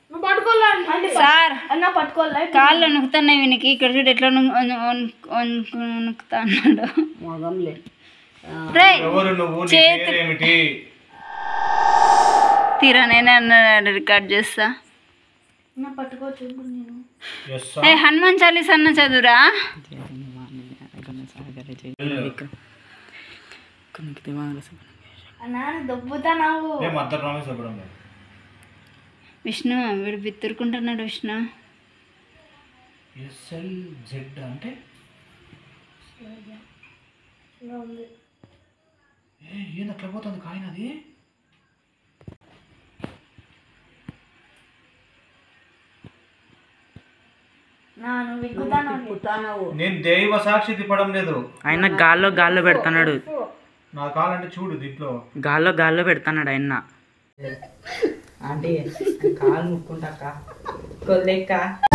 నువ్వు పట్టుకోలే అంటే సార్ అన్న పట్టుకోలే కాళ్ళు వణుకుతున్నాయి వీనికి ఇక్కడ చూడు ఎట్లా వణుకు- వణు- వణుకు- వణుకు- వణుకుతా అన్నాడు మొగంలే రేయ్ ఎవరు నువ్వు నీ చేతి- పేరేమిటి తీరా నేనే అన్న రికార్డ్ చేస్తా నా పట్టుకోవచ్చు ఇప్పుడు నేను ఎస్ ఏ హనుమాన్ చాలీస్ అన్న చదువురా అన్నా దొబ్బుతా నాకు మేము అంత ప్రామిస్ చెప్పడం లేదు విష్ణు వీడు బిత్తురుకుంటున్నాడు విష్ణు ఎస్ఎల్ జెడ్ అంటే ఏ ఏంది అట్లా పోతుంది కాయిన్ అది నా నువ్వు విగ్గుతాను పుట్టానవు నేను దైవ సాక్షి తిప్పడం లేదు ఆయన గాల్లో గాల్లో పెడతాడు నా కాలంటే చూడు దీంట్లో గాల్లో గాల్లో పెడతాడు ఆయన అంటే కాలు ముక్కుంటాక కొల్లెక్క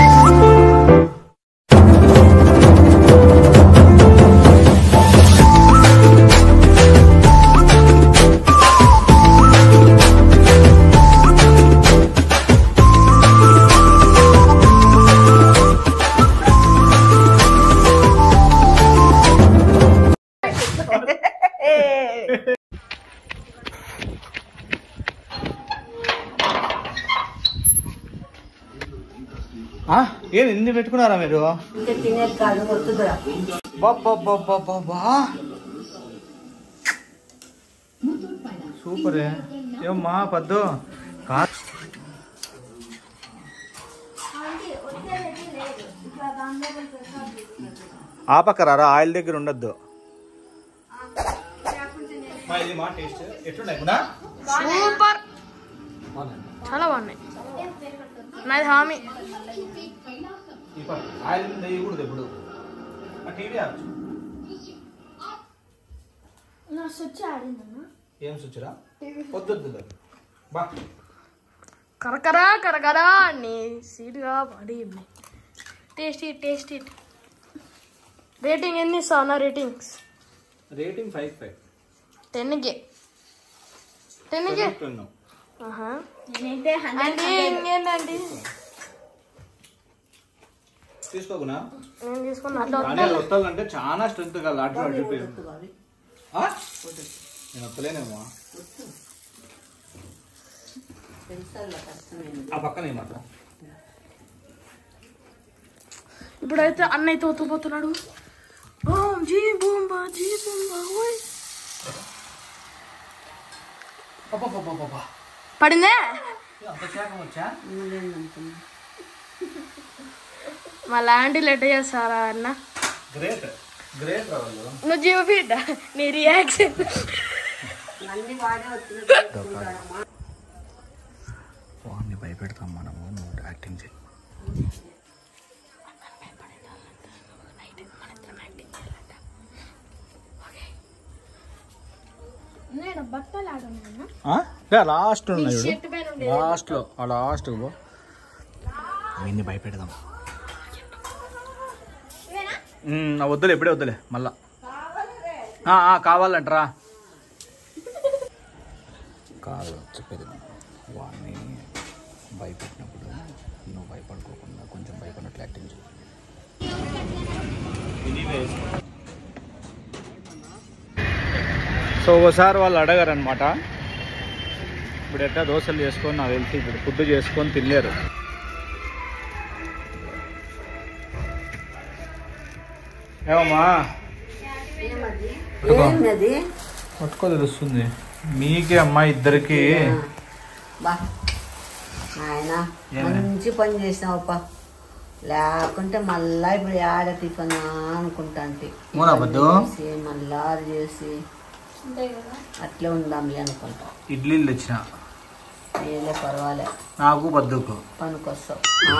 ఏది ఎన్ని పెట్టుకున్నారా మీరు ఇంకా తినేది కాదు వస్తుందిరా బాబా సూపర్ ఏమ్మా పద్దు కా ఆ పక్క రారా ఆయిల్ దగ్గర ఉండద్దు ఇది మా టేస్ట్ ఎట్లున్నాయి కూడా సూపర్ చాలా బాగున్నాయి నాది హామీ ఈ పక్క ఆయిల్ మీద వేయకూడదు ఎప్పుడు ఆ టీవీ ఆపు. నా స్విచ్ ఆడిందన్నా ఏం సుచరా వద్దు బా కరకరా కరకరా అని సీట్గా పడి ఉన్నాయి taste it taste it rating ఎన్ని ఇస్తావు నా రేటింగ్స్ రేటింగ్ ఫైవ్ ఫైవ్ టెన్కి టెన్కి ఆహా అంటే ఇంకేంటండి తీసుకోకునా నేను తీసుకున్నా అట్లా కానీ అది వస్తాలంటే చాలా స్ట్రెంత్ కదా అటు అటు ఇటు. ఆ? నేను వస్తలేనేమో ఆ పక్కన ఏమాట ఇప్పుడైతే అన్నయ్య తోతుపోతున్నాడు ఓం జీ బూంబా జీ బూంబా ఓయ్ పడిందే అంత శాఖం వచ్చా మా ల్యాండ్ లెట్ చేస్తారా అన్న గ్రేట్ గ్రేట్ రావాలి నువ్వు జీవపీట నీ రియాక్షన్ అన్ని వాడే వస్తుంది వాడిని భయపెడతాం మనము నువ్వు యాక్టింగ్ చేయి నేను బట్టలు ఆడను లాస్ట్ ఉన్నాయి చెట్టు పైన ఉండే లాస్ట్ లో ఆ లాస్ట్ వీడిని భయపెడదాం ఉమ్, ఆ వద్దులే ఎప్పుడే వద్దులే మళ్ళా ఆ, ఆ, కావాలంటరా కాదు చెప్పేది వాడిని భయపెట్టినప్పుడు నువ్వు భయపడుకోకుండా కొంచెం భయపడినట్లు యాక్టింగ్ చేయి సో ఒకసారి వాళ్ళు అడగారనమాట ఇప్పుడు ఎట్లా దోశలు చేసుకొని నాకు తెలిసి ఇప్పుడు ఫుడ్ చేసుకొని తినలేరు ఏమమ్మా ఏంది పట్టుకో తెలుస్తుంది మీకే అమ్మా ఇద్దరికి బా ఆయన ఏమే? మంచి పని చేసినావప్ప లేకుంటే మళ్ళా ఇప్పుడు ఆడ టిఫన్ అనుకుంటా అంటే మూనా బద్దు? చేసి మళ్ళా అది చేసి అట్లే ఉందాంలే అనుకుంటా ఇడ్లీలు తెచ్చిన ఏలే పర్వాలే నాకు బద్దుకు పనికొస్తావు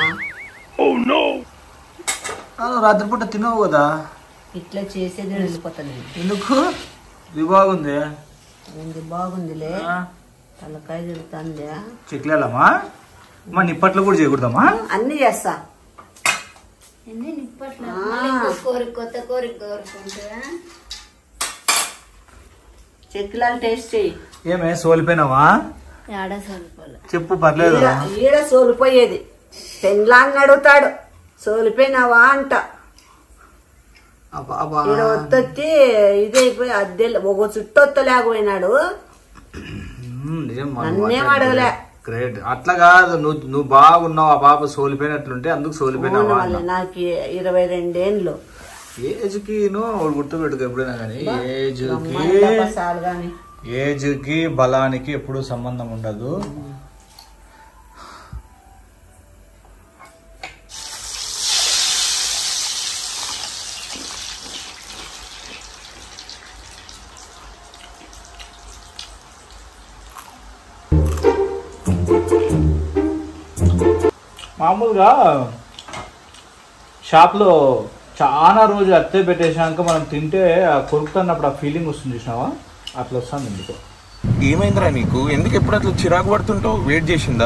కాదు రాత్రిపూట తినవు కదా ఇట్లా చేసేది వెళ్ళిపోతాను ఎందుకు ఇది బాగుంది ఏంది బాగుందిలే ఆ, తలకాయ తిరుగుతుంది చెక్లేలమ్మా మా నిప్పట్లు కూడా చేయకూడదమ్మా అన్ని చేస్తా ఎన్ని నిప్పట్లు ఆ. మళ్ళీ ఇంకో కోరిక కొత్త కోరిక కోరుకుంటా చెక్కిలాలు టేస్ట్ చెయ్యి ఏమే సోలిపోయినావా ఏడా సోలిపోలే చెప్పు పర్లేదు ఈడ ఈడ సోలిపోయేది పెండ్లాన్ని అడుగుతాడు సోలిపోయినావా అంట అబ్బా, అబ్బా. ఈడ వత్తొచ్చి ఇదైపోయి అద్దె ఒక చుట్టొత్తలేకపోయినాడు మ్మ్, నిజం మా నన్నేం నువ్వు అడగలే. గ్రేట్ అట్లా కాదు నువ్వు నువ్వు బాగున్నావు ఆ పాప సోలిపోయినట్లుంటే అందుకు సోలిపోయినావా అవును వాళ్ళ నాకు ఇరవై రెండేండ్లు ఏజ్ కి గుర్తు పెట్టుకో ఎప్పుడైనా కానీ ఏజ్ కి మళ్ళా సాలు గాని ఏజ్ కి బలానికి ఎప్పుడు సంబంధం ఉండదు మామూలుగా షాప్లో చాలా రోజులు అత్తే పెట్టేసాక మనం తింటే ఆ కొరుకుతున్నప్పుడు ఆ ఫీలింగ్ వస్తుంది చూసినావా అట్లా వస్తుంది ఎందుకో ఏమైందిరా నీకు ఎందుకు ఎప్పుడు అట్లా చిరాకు పడుతుంటావు వెయిట్ చేసిందా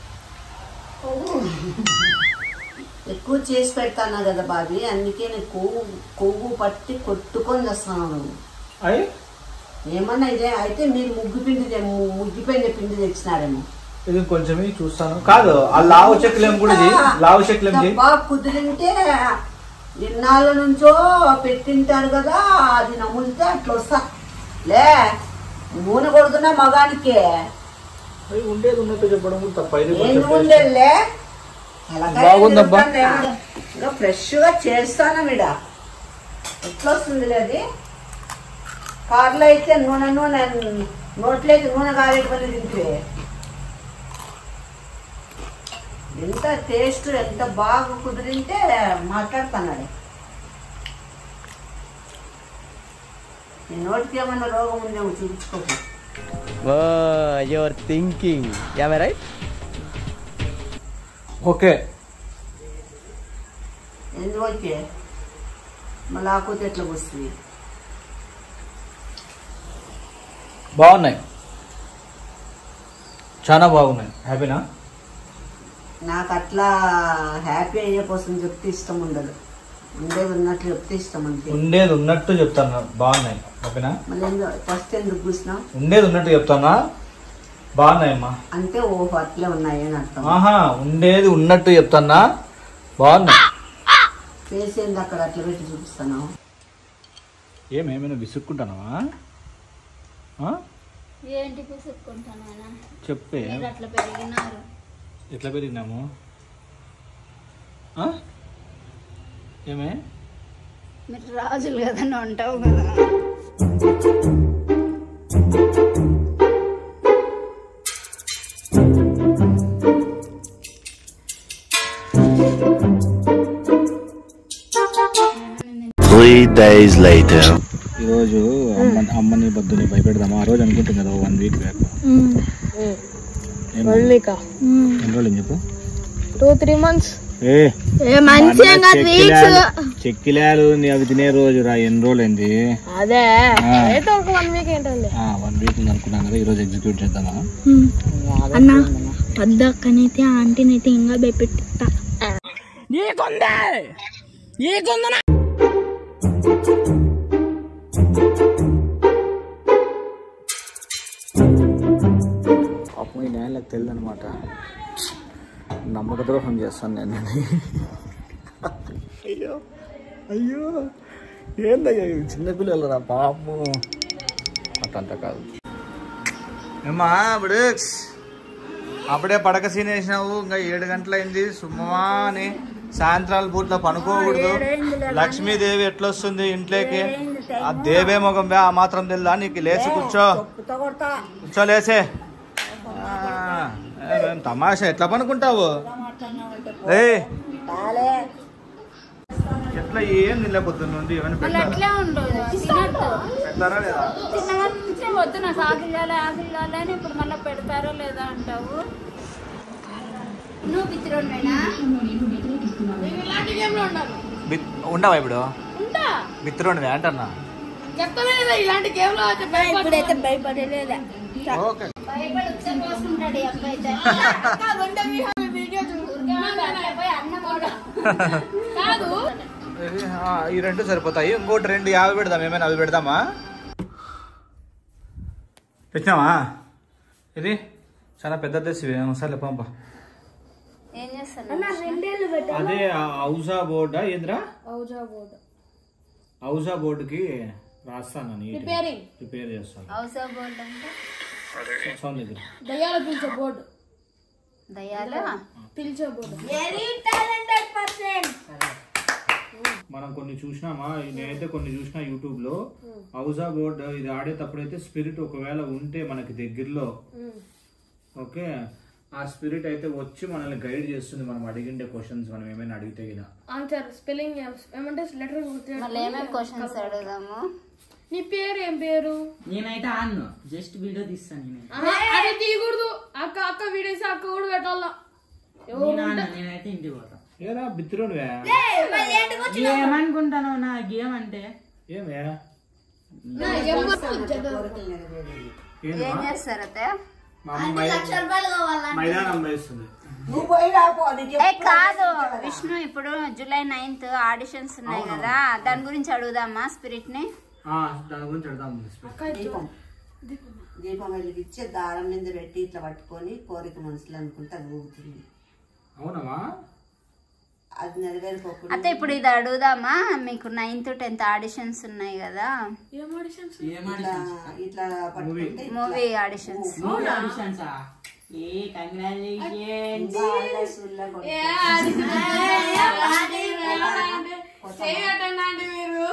ఎక్కువ చేసి పెడతాను కదా బాబీ అందుకే నేను కొవ్వు కొవ్వు పట్టి కొట్టుకొని వస్తున్నాను నువ్వు అయ్యి ఏమన్నా ఇదే అయితే మీరు ముగ్గు పిండి తె- ము- ముగ్గిపోయిన పిండి తెచ్చినారేమో ఇది కొంచెం చూస్తాను కాదు ఆ లావు చెక్కులేం కూడా ఇది లావు చెక్కులేం చేయి బాగా కుదిరింటే ఇన్నాళ్ళ నుంచో పెట్టింటారు కదా అది నమ్ములితే అట్లా వస్తా లే నూనె కొడుతున్నా మగానికి అయ్యి, ఉండేది ఉన్నట్టు చెప్పడం కూడా తప్ప ఇది కొంచెం ఎందుకు ఉండేలే బాగుందబ్బా. ఇంకా ఫ్రెష్ గా చేస్తాను మీడ ఎట్లా వస్తుంది అది కార్లో అయితే నూనె నూనె నోట్లోకి నూనె కారేటుకొని తింటే ఎంత టేస్ట్ ఎంత బాగా కుదిరింటే మాట్లాడుతున్నాడు నీ నోటికి ఏమన్నా రోగం ఉందేమో చూపించుకోకు your thinking am right okay ఎందుకంటే మళ్ళీ ఆకుతే ఎట్లా వస్తుంది బాగున్నాయి చాలా బాగున్నాయి హ్యాపీనా నాకు అట్లా హ్యాపీ అయ్యే కోసం చెప్తే ఇష్టం ఉండదు ఉండేది ఉన్నట్లు చెప్తే ఇష్టం అంతే ఉండేది ఉన్నట్టు చెప్తాను బాగున్నాయి హ్యాపీనా మళ్ళీ ఫస్ట్ ఎందుకు కూర్చున్నావు ఉండేది ఉన్నట్టు చెప్తానా బాగున్నాయమ్మా అంటే ఓహో అట్లే ఉన్నాయి అని అర్థం ఆహా ఉండేది ఉన్నట్టు చెప్తానా బాగున్నాయి ఫేస్ ఏంది అక్కడ అట్లా పెట్టి చూపిస్తాను ఏమేమైనా విసుక్కుంటానవా ఆ? ఏంటి పిసుక్కుంటానా చెప్పే మీరు అట్లా పెరిగినారు ఎట్లా పెరిగినాము ఆ? ఏమే మీరు రాజులు కదా నువ్వు అంటావు కదా Three days later. ఈరోజు అమ్మ అమ్మని బద్దుని భయపెడదామా ఆ రోజు అనుకుంటుంది కదా one week back one week ఎన్ని రోజులు అని చెప్పు టూ త్రీ మంత్స్ ఏ మంచిగా చెక్కిలాలు నీ అవి తినే రోజు రా ఎన్ని రోజులు అయింది అదే ఆ. అయితే ఒక వన్ వీక్ ఏంటండి వన్ వీక్ ఉంది అనుకున్నాం కదా ఈరోజు ఎగ్జిక్యూట్ చేద్దామా అన్న పెద్ద అక్కనైతే ఆంటీనైతే ఇంకా భయపెట్టా పాపం ఈ నేలకు తెలియదు అనమాట నమ్మక ద్రోహం చేస్తాను నేను అయ్యో అయ్యో ఏందయ్యా ఇవి చిన్నపిల్లలు రా పాపం అట్టంత కాదు ఏమ్మా ఇప్పుడు అప్పుడే పడక సీన్ వేసినావు ఇంకా ఏడు గంటలైంది సుమ్మా అని సాయంత్రాల పూట్ల పనుకోకూడదు లక్ష్మీదేవి ఎట్లొస్తుంది ఇంట్లోకి ఆ దేవే మొగం బే ఆ మాత్రం తెలుదా నీకు లేచి కూర్చో కూర్చో లేసే ఆ, ఏం తమాషా ఎట్లా పనుకుంటావు ఏయ్ ఎట్లా ఏం నిలబొద్దు నుండి ఏమైనా పెట్టారా అట్లే ఉండదు తినట్టు పెట్టారా లేదా తినగానే వద్దు నాకు ఆకిల్లాలి ఆకిల్లాలి అని ఇప్పుడు మళ్ళీ పెడతారో లేదా అంటావు నువ్వు పిచ్చిరోడ్వేనా ఇలాంటి గేమ్ లో ఉండాలి బిత్- ఉండవా ఇప్పుడు ఉంటా మిత్రుడివి అంటన్నా చెప్తానే కదా ఇలాంటి గేమ్ లో అయితే భయపడ- ఇప్పుడైతే భయపడలేదా ఓకే భయపడి ఉచ్చ పోసుకుంటాడు ఈ అబ్బాయి అయితే కాదంటే మీ హామీ వీడియో చూడు. పోయి అన్నం కూడా కాదు ఆ, ఈ రెండు సరిపోతాయి ఇంకోటి రెండు యాభై పెడదాం ఏమైనా అవి పెడదామా తెచ్చినావా ఇది చాలా పెద్ద తెసి సర్లే పంప ఏం చేస్తాను అదే ఔజా బోర్డా ఏంద్రా ఔజా బోర్డు ఔజా బోర్డుకి రాస్తాను నీట్ ప్రిపేరింగ్ ప్రిపేర్ చేస్తాను హౌస్ ఆఫ్ బోర్డ్ అంటే సౌండ్ దగ్గర దయ్యాల పిలిచే బోర్డు దయ్యాలు పిలిచే బోర్డు మనం కొన్ని చూసినామా నేనైతే కొన్ని చూసినా యూట్యూబ్ లో ఔజా బోర్డ్ ఇది ఆడేటప్పుడైతే స్పిరిట్ ఒకవేళ ఉంటే మనకి దగ్గరలో ఓకే ఆ స్పిరిట్ అయితే వచ్చి మనల్ని గైడ్ చేస్తుంది మనం అడిగిండే క్వశ్చన్స్ మనం ఏమైనా అడిగితే గినా ఆన్సర్ స్పెల్లింగ్ ఏమంటే లెటర్ మళ్ళీ ఏమేమి క్వశ్చన్స్ అడుగుదాము నీ పేరు ఏం పేరు నేనైతే ఆన్ను జస్ట్ వీడియో తీస్తాను నేను ఆహా, అది తీయకూడదు అక్క అక్క వీడేసి అక్క కూడా పెట్టాలా నేను ఆన్ను నేనైతే ఇంటికి పోతా ఏరా బిత్తులోనివే ఏమనుకుంటాను నా గేమ్ అంటే ఏమే ఏం చేస్తారు అయితే మా అమ్మ మైదానం వేస్తుంది నువ్వు పోయి రాపో నీకు ఏ కాదు విష్ణు ఇప్పుడు జూలై నైన్త్ ఆడిషన్స్ ఉన్నాయి కదా దాని గురించి అడుగుదామా స్పిరిట్ ని ఆ, దాని గురించి అడదాం దీపం దీపం వెలిగించి దారం మీద పెట్టి ఇట్లా పట్టుకొని కోరిక మనసులో అనుకుంటే అది ఊగుతుంది అవునమ్మా అది నెరవేరుకోకుండా అయితే ఇప్పుడు ఇది అడుగుదామా మీకు నైన్త్ టెన్త్ ఆడిషన్స్ ఉన్నాయి కదా ఏం ఆడిషన్స్ ఇట్లా ఇట్లా పట్టుకుంటే మూవీ ఆడిషన్స్ ఆడిషన్సా ఏ కంగ్రాచులేషన్ వాళ్ళ సుల్ల కొడుకు. చేయటండి మీరు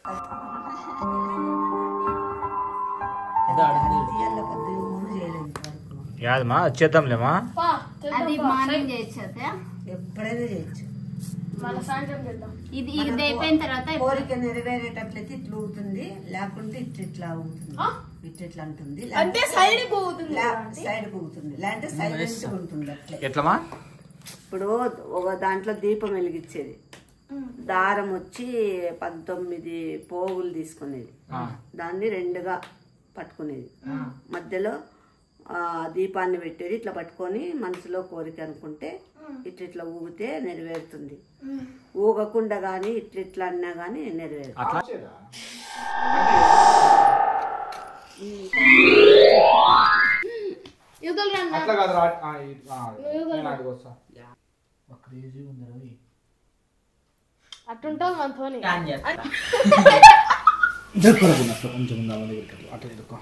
తీయాల కొద్దిగా మూడు చేయలేదు ఇంతవరకు. యాదమ్మా వచ్చేద్దాంలేమా పా అది మార్నింగ్ చేయొచ్చు అయితే ఎప్పుడైనా చేయొచ్చు మళ్ళీ సాయంత్రం చేద్దాం ఇది ఇది అయిపోయిన తర్వాత కోరిక నెరవేరేటట్లయితే ఇట్లా ఊగుతుంది లేకుంటే ఇట్లా ఇట్లా ఊగుతుంది ఇట్లా ఇట్లా అంటుంది అంటే సైడ్ పోతుంది సైడ్ ఊగుతుంది లేదంటే సైలెంట్ ఉంటుంది అట్లే ఎట్లమా ఇప్పుడు ఒక దాంట్లో దీపం వెలిగించేది దారం వచ్చి పంతొమ్మిది పోగులు తీసుకునేది దాన్ని రెండుగా పట్టుకునేది మధ్యలో ఆ, దీపాన్ని పెట్టేది ఇట్లా పట్టుకొని మనసులో కోరిక అనుకుంటే ఇట్లా ఇట్లా ఊగితే నెరవేరుతుంది ఊగకుండా కానీ ఇట్లా ఇట్లా అన్నా కానీ నెరవేరు యుద్ధలు రండి అట్లా కాదు రా ఆ, ఈ- ఆ, నేను ఆడికి వస్తా క్రేజీ ఉంది రవి అట్టుంటుంది మనతోని ప్లాన్ చేస్తా కొంచెం ఉందా మన దగ్గరికి అట్లా అట్లా ఎదుర్కో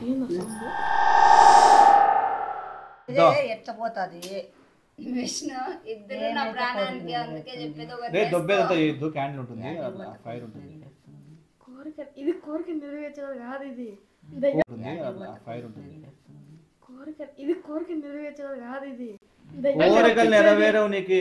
ఎట్లా పోతుంది విష్ణు ఇద్దరు నా ప్రాణానికి అందుకే చెప్పేది ఒక రే దొబ్బేదంతా చేయొద్దు క్యాండిల్ ఉంటుంది అట్లా ఫైర్ ఉంటుంది కోరిక ఇది కోరిక నెరవేర్చేది కాదు ఇది ఉంటుంది అట్లా ఫైర్ ఉంటుంది కోరిక ఇది కోరిక నెరవేర్చేది కాదు ఇది కోరికలు నెరవేరవు నీకు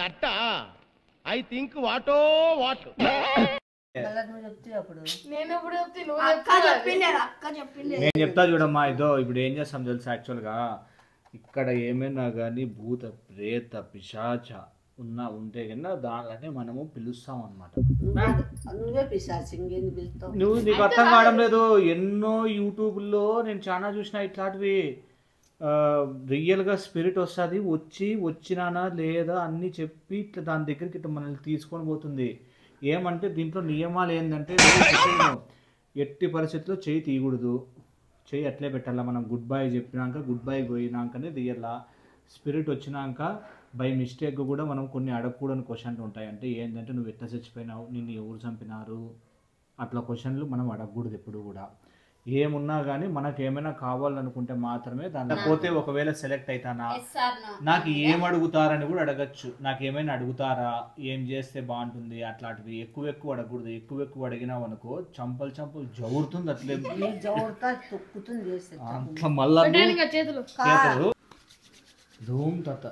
నువ్వు చెప్తే అప్పుడు నేను ఎప్పుడు చెప్తే నువ్వు అక్క చెప్పింది అక్క చెప్పింది నేను చెప్తా చూడమ్మా ఇదో ఇప్పుడు ఏం చేస్తాం తెలుసా యాక్చువల్గా ఇక్కడ ఏమైనా కానీ భూత ప్రేత పిశాచ ఉన్నా ఉంటే కన్నా దానిలోనే మనము పిలుస్తాం అనమాట నువ్వే పిశాచి ఇంకేంది పిలుస్తావు నువ్వు నీకు అర్థం కావడం లేదు ఎన్నో యూట్యూబ్లో నేను చాలా చూసిన ఇట్లాంటివి ఆ, రియల్గా స్పిరిట్ వస్తుంది వచ్చి వచ్చినానా లేదా అన్నీ చెప్పి ఇట్లా దాని దగ్గరికి ఇట్లా మనల్ని తీసుకొని పోతుంది ఏమంటే దీంట్లో నియమాలు ఏంటంటే నేను చెప్పాను, ఎట్టి పరిస్థితుల్లో చేయి తీయకూడదు చేయి అట్లే పెట్టాలా మనం గుడ్ బై చెప్పినాక గుడ్ బై పోయినాకనే తీయాలా స్పిరిట్ వచ్చినాక బై మిస్టేక్ కూడా మనం కొన్ని అడగకూడని క్వశ్చన్లు ఉంటాయి అంటే ఏంటంటే నువ్వు ఎట్లా చచ్చిపోయినావు నిన్ను ఎవరు చంపినారు అట్లా క్వశ్చన్లు మనం అడగకూడదు ఎప్పుడు కూడా ఏమున్నా కానీ మనకు ఏమైనా కావాలనుకుంటే మాత్రమే దాంట్లో పోతే ఒకవేళ సెలెక్ట్ అవుతానా నాకు ఏం అడుగుతారని కూడా అడగచ్చు నాకు ఏమైనా అడుగుతారా ఏం చేస్తే బాగుంటుంది అట్లాంటివి ఎక్కువ ఎక్కువ అడగకూడదు ఎక్కువ ఎక్కువ అడిగినావు అనుకో చంపలు చంపలు జవురుతుంది అట్లే జోరుతా తొక్కుతుంది చేస్తే అట్లా మళ్ళా ఇంకా చేతులు చేతులు ధూమ్ తత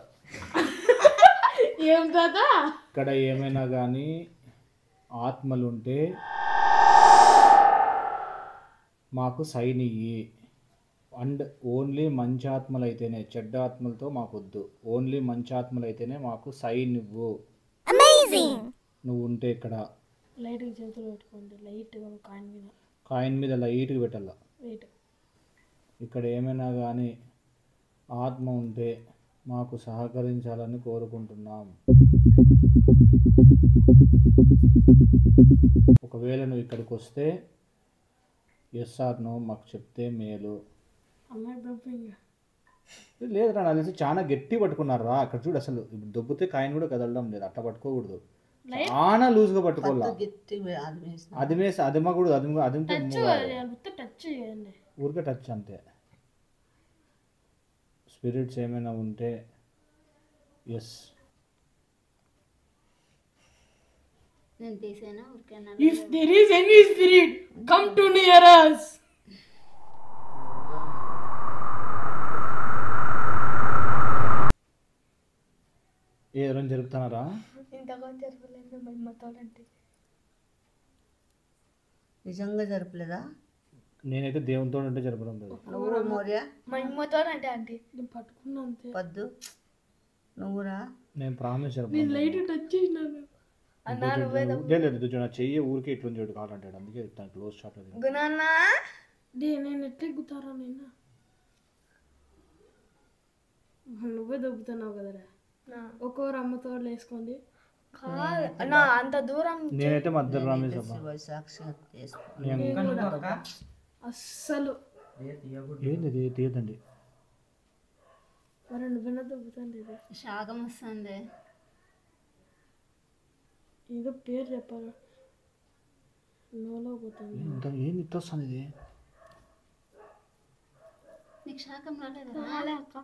ఏం కదా ఇక్కడ ఏమైనా కానీ ఆత్మలుంటే మాకు సైన్ ఇయ్యి అండ్ ఓన్లీ మంచి ఆత్మలు అయితేనే చెడ్డ ఆత్మలతో మాకొద్దు ఓన్లీ మంచి ఆత్మలు అయితేనే మాకు సైన్ ఇవ్వు నువ్వు ఉంటే ఇక్కడ లైట్ చేతులు పెట్టుకోండి లైట్ కాయిన్ మీద కాయిన్ మీద లైట్గా పెట్టాల వెయిట్ ఇక్కడ ఏమైనా కానీ ఆత్మ ఉంటే మాకు సహకరించాలని కోరుకుంటున్నాం ఒకవేళ నువ్వు ఇక్కడికి వస్తే ఎస్ ఆర్ నో మాకు చెప్తే మేలు అమ్మాయి పంపింగ్ లేదురా నాకు తెలిసి చాలా గట్టి పట్టుకున్నారు రా అక్కడ చూడు అసలు ఇప్పుడు దొబ్బితే కాయని కూడా కదలడం లేదు అట్లా పట్టుకోకూడదు చాలా లూజ్గా పట్టుకోవాలా గట్టి అది వేసిన అది వేసి అదిమకూడదు అది అదిమితే గుర్తు టచ్ చేయండి ఊరికే టచ్ అంతే స్పిరిట్స్ ఏమైనా ఉంటే ఎస్ నేను తీసేనా ఊరికేనా if there is any spirit come to near us ఏ రోజు జరుపుతున్నారా ఇంతగా జరగలేదు మమ్మతోడంటే నిజంగా జరపలేదా నేనైతే దేవునితో ఉంటే జరపడం లేదు నువ్వు మోరియా మా ఇమ్మతోడంటే ఆంటీ నేను పట్టుకున్నా అంతే పద్దు నువ్వురా నేను ప్రామిస్ జరపడం లైట్ టచ్ చేసినాను అన్నా నువ్వే లేదు లేదు చూడు నా చెయ్యి ఊరికే ఇట్లా చూడు కావాలంటాడు అందుకే తను క్లోజ్ షాట్ అది గుణన్నా డే నేను ఎట్లా ఎక్కుతారా నేను నువ్వే దొబ్బుతున్నావు కదరా ఒక్కొరు అమ్మతో వేసుకోండి నా అంత దూరం నేనైతే మధ్య ప్రామిస్ అబ్బా సాక్షిగా చేసుకో నేను అస్సలు ఏంది ఇది తీయదండి మరి నువ్వైనా దొబ్బుతాండి ఇది శాఖం వస్తుంది ఏదో పేరు చెప్పాలి నోలో పోతుంది ఇంత ఏంది ఇట్ట వస్తుంది ఇది నీకు శాఖం రాలేదా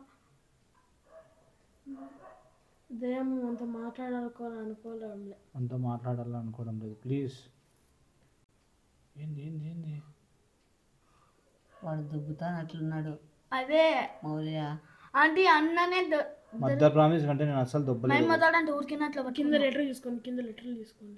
దయ్యం అంత మాట్లాడాలనుకోవాలి అనుకోలేంలే అంత మాట్లాడాలని అనుకోవడం లేదు ప్లీజ్ ఏంది ఏంది ఏంది వాడు దుబ్బుతానట్లున్నాడు అదే మౌర్య ఆంటీ అన్ననే ద- మధ్య ప్రామిస్ కంటే నేను అస్సలు దొబ్బలేదు మొదలంటే ఊరికినట్లు కింద లెటర్ తీసుకోండి కింద లెటర్లు తీసుకోండి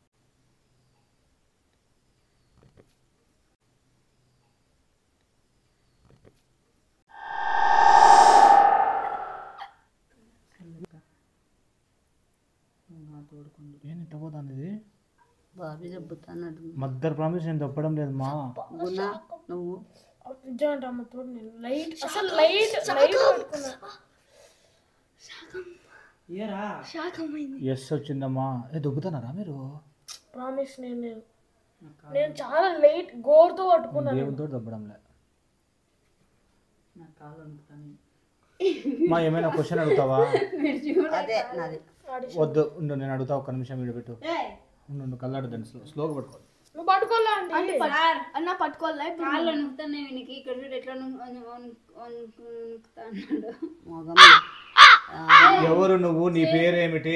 ఏంది ఇట్ట పోతుంది ఇది బాబీ దెబ్బతానట్టు మధ్య ప్రామిస్ నేను దొబ్బడం లేదు మా గుణ నువ్వు నిజమంటే అమ్మ తోడు నేను లైట్ అసలు లైట్ లైట్ పట్టుకున్నా ఏరా ఎస్ వచ్చిందమ్మా ఏ దొబ్బుతున్నారా మీరు ప్రామిస్ నేను నేను నేను చాలా లైట్ గోరుతో పట్టుకున్నాను దేవునితో దొబ్బడం లే నా కాళ్ళు అనుకుతాను మా ఏమైనా క్వశ్చన్ అడుగుతావా అదే నాది వద్దు ఉండు నేను అడుగుతా ఒక్క నిమిషం వీడియో పెట్టు ఉండు ఉండు కళ్ళాడుదండి స్లో స్లోగా పట్టుకో నువ్వు పట్టుకోలే అండి అన్న పట్టుకోలే ఇప్పుడు కాళ్ళు వణుకుతున్నాయి వీనికి ఇక్కడ చూడు ఎట్లా వణుకు- వణుకు- వణుకు- వణుకుతా అన్నాడు మొగం ఎవరు నువ్వు నీ పేరేమిటి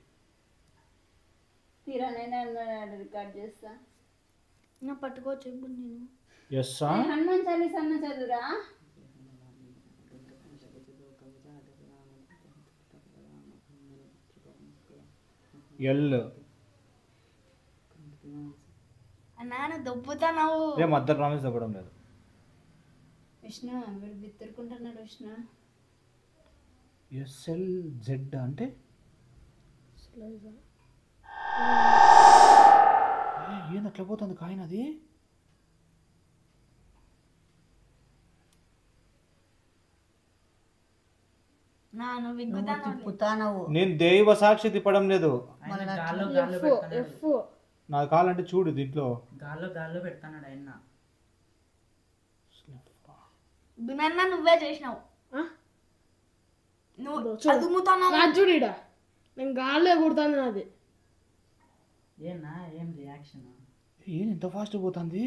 తీరా నేనే రికార్డ్ చేస్తా నా పట్టుకోవచ్చు ఇప్పుడు నేను ఎస్సా హనుమాన్ చాలీస్ అన్న చదువురా ఎల్ నాన్న దొబ్బుతున్నావు ఏ మధ్య ప్రామిస్ దొబ్బడం లేదు విష్ణు వీడు బిత్తురుకుంటున్నాడు విష్ణు ఎస్ఎల్ జెడ్ అంటే ఏ, ఏంది అట్లా పోతుంది కాయన అది నాను నువ్వు తిప్పుతానవు నేను దైవ సాక్షి తిప్పడం లేదు ఆయన గాల్లో గాల్లో పెడతాడు ఎఫ్ నాకు కావాలంటే చూడు దీంట్లో గాల్లో గాల్లో పెడతాడు ఆయన బినన్న నువ్వే చేసినావు నువ్వు అదుముతున్నావు రాజుడిడా నేను గాల్లో కుడుతాను నాది ఏనా ఏం రియాక్షన్ ఏం ఇంత ఫాస్ట్ పోతుంది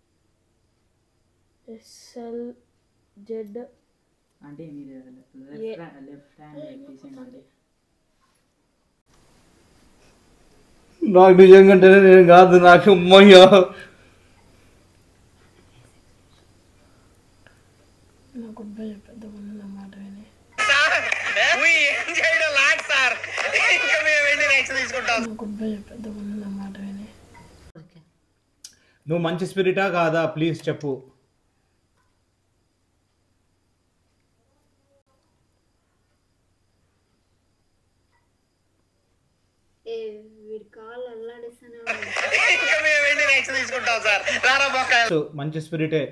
ఎస్ఎల్ జెడ్ అంటే మీరు లెఫ్ట్ లెఫ్ట్ హ్యాండ్ తీసేయండి నాకు నిజంగా నేను కాదు నాకు అమ్మయ్యా నాకు భయం పెద్ద ఉన్న మాట విని నాకు భయం పెద్ద ఉన్న మాట విని నువ్వు మంచి స్పిరిటా కాదా ప్లీజ్ చెప్పు ఏ వీడి కాళ్ళు అల్లాడిస్తానే సో, మంచి స్పిరిటే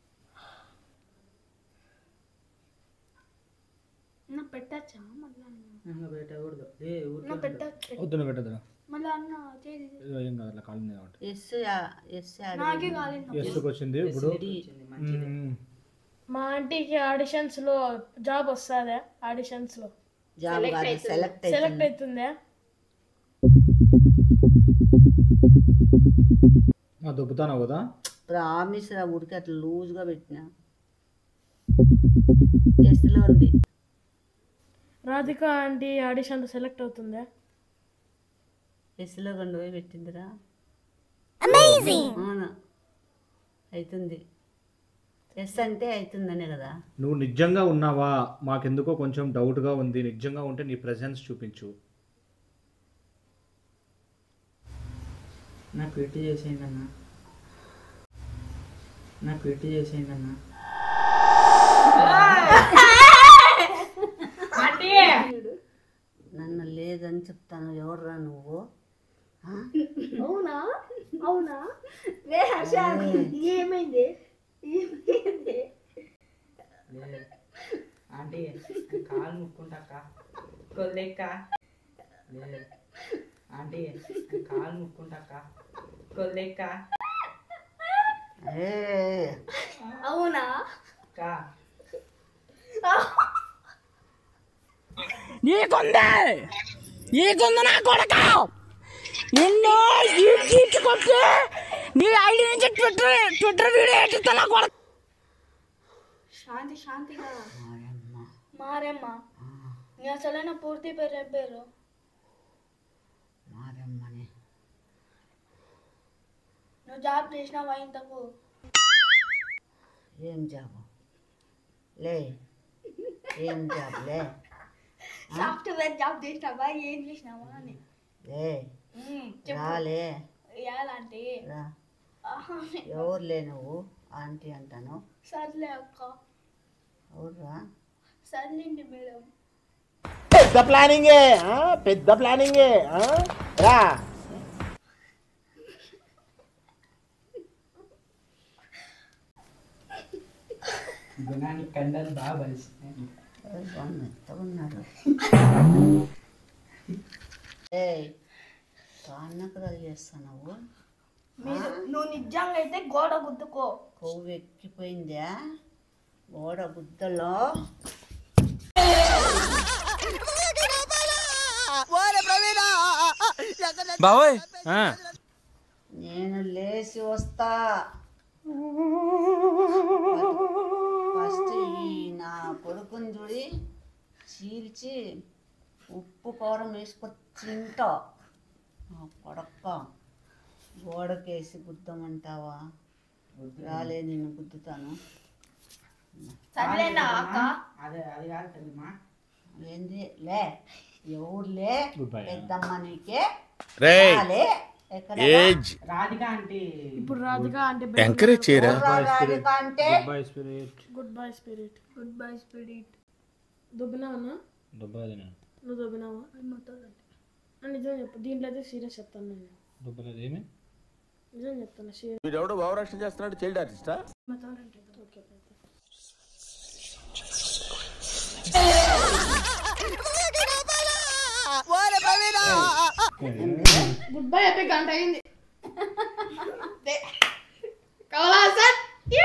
నా పెట్టచ్చా మళ్ళా ఇంకా పెట్టకూడదు ఏ ఊరికే నా పెట్టచ్చు వద్దు నువ్వు పెట్టదు మళ్ళీ అన్న చేసి ఎస్ ఎస్ నాకే కాలేదు ఎస్కి వచ్చింది ఇప్పుడు వచ్చింది మంచిది మ్మ్. మా ఆంటీకి ఆడిషన్స్ లో జాబ్ వస్తుందా ఆడిషన్స్ లో జాబ్ కాదు సెలెక్ట్ సెలెక్ట్ అవుతుందా మా దుబ్బుతాను కదా ప్రామిస్ రా ఉడికి అట్లా లూజ్గా పెట్టిన ఎస్లో ఉంది రాధిక ఆంటీ ఆడిషన్ లో సెలెక్ట్ అవుతుందా ఎస్లో రెండు పోయి పెట్టిందిరా అవును అవుతుంది ఎస్ అంటే అవుతుందనే కదా నువ్వు నిజంగా ఉన్నావా మాకెందుకో కొంచెం డౌట్గా ఉంది నిజంగా ఉంటే నీ ప్రెసెన్స్ చూపించు నాకు పెట్టి చేసేయండి అన్న నాకు పెట్టి చేసేయండి అన్న నన్ను లేదని చెప్తాను ఎవర్రా నువ్వు అవునా అవునా ఏమైంది ఏమైంది లేదు ఆంటీ కాలు ముక్కుంటాక కొద్దిక్క లేదు ఆంటీ కాలు ముక్కుంటాక కొద్దిక్క ఏ అవునా కా నీకుంది నీకుంది నా కొడక నిన్ను ఈడ్చుకొచ్చి నీ ఐడి నుంచి ట్విట్టర్ ట్విట్టర్ వీడియో ఎట్టుతా నా కొడక శాంతి శాంతిగా మారేమ్మ నీ అసలైన పూర్తి పేరు ఏం పేరు మారమ్మని నువ్వు జాబ్ చేసినావా ఇంతకు ఏం జాబు లే ఏం జాబ్ లే సాఫ్ట్వేర్ జాబ్ చేసినావా ఏం చేసినావా అని లే ఉమ్, చెప్పు రాలే ఇయ్యాలంటే రా ఎవరు లే నువ్వు ఆంటీ అంటాను సర్లే అక్క ఎవర్రా సర్లేండి మేడం పెద్ద ప్లానింగే ఆ? పెద్ద ప్లానింగే ఆ? రా గుణానికి కండలు బాగా బలిసినాయి వాళ్ళు మెత్తగా ఉన్నారు ఏ కాన్నకరాలు చేస్తున్నావు మీరు నువ్వు నిజంగా అయితే గోడ గుద్దుకో కొవ్వు ఎక్కిపోయిందా గోడ గుద్దలో బావోయ్ నేను లేచి వస్తా ఫస్ట్ ఈ నా కొడుకుని చూడి చీల్చి ఉప్పు కారం వేసుకొని తింటా నా కొడక్క గోడకేసి గుద్దమంటావా రాలే నేను గుద్దుతాను సర్లేనా అక్క అదే అది కాదు తల్లిమా ఏంది లే ఎవరులే Goodbye. పెద్దమ్మ నీకే రేయ్ రాలే ఎక్కడ ఏజ్ రాధిక ఆంటీ ఇప్పుడు రాధిక అంటే ఎంకరేజ్ చేయరా రాధిక అంటే by spirit good by spirit good by spirit దుబ్బినావా దుబ్బలేదేనా నువ్వు దుబ్బినావా మొత్తం నిజం చెప్పు దీంట్లో అయితే సీరియస్ చెప్తాను నేను దుబ్బలేదు ఏమి నిజం చెప్తాను సీరియస్ వీడెవడో భావరక్షణ చేస్తున్నాడు చైల్డ్ ఆర్టిస్టా ఓకే అయితే గుడ్ బై అయితే గంట అయింది కమలా సార్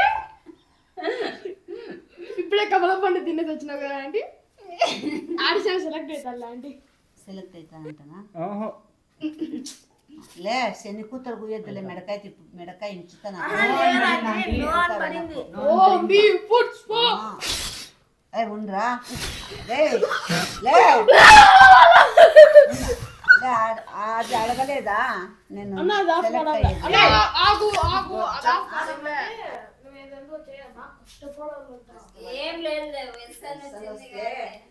ఇప్పుడే కమల పండు తినేసి వచ్చినావు కదా ఆంటీ ఆడిషన్ సెలెక్ట్ అవుతాను ఆంటీ సెలెక్ట్ అవుతానంటనా ఓహో లే శని కూతురు గుయ్యద్దులే మెడకాయ తిప్పు మెడకాయ ఇంచుతాను ఓ మీ ఫుడ్ స్పో ఏ ఉండరా లే లే లే, ఆ- అది అడగలేదా నేను అన్న అది ఆఫ్ select కావాలి. అయ్యేది. అన్న, ఆగు ఆగు అది ఆఫ్ కావాలి. నువ్వేదేందో చేయమ్మా కష్టపడాలి ఏం లేదు వెస్టర్న్ వచ్చింది కదా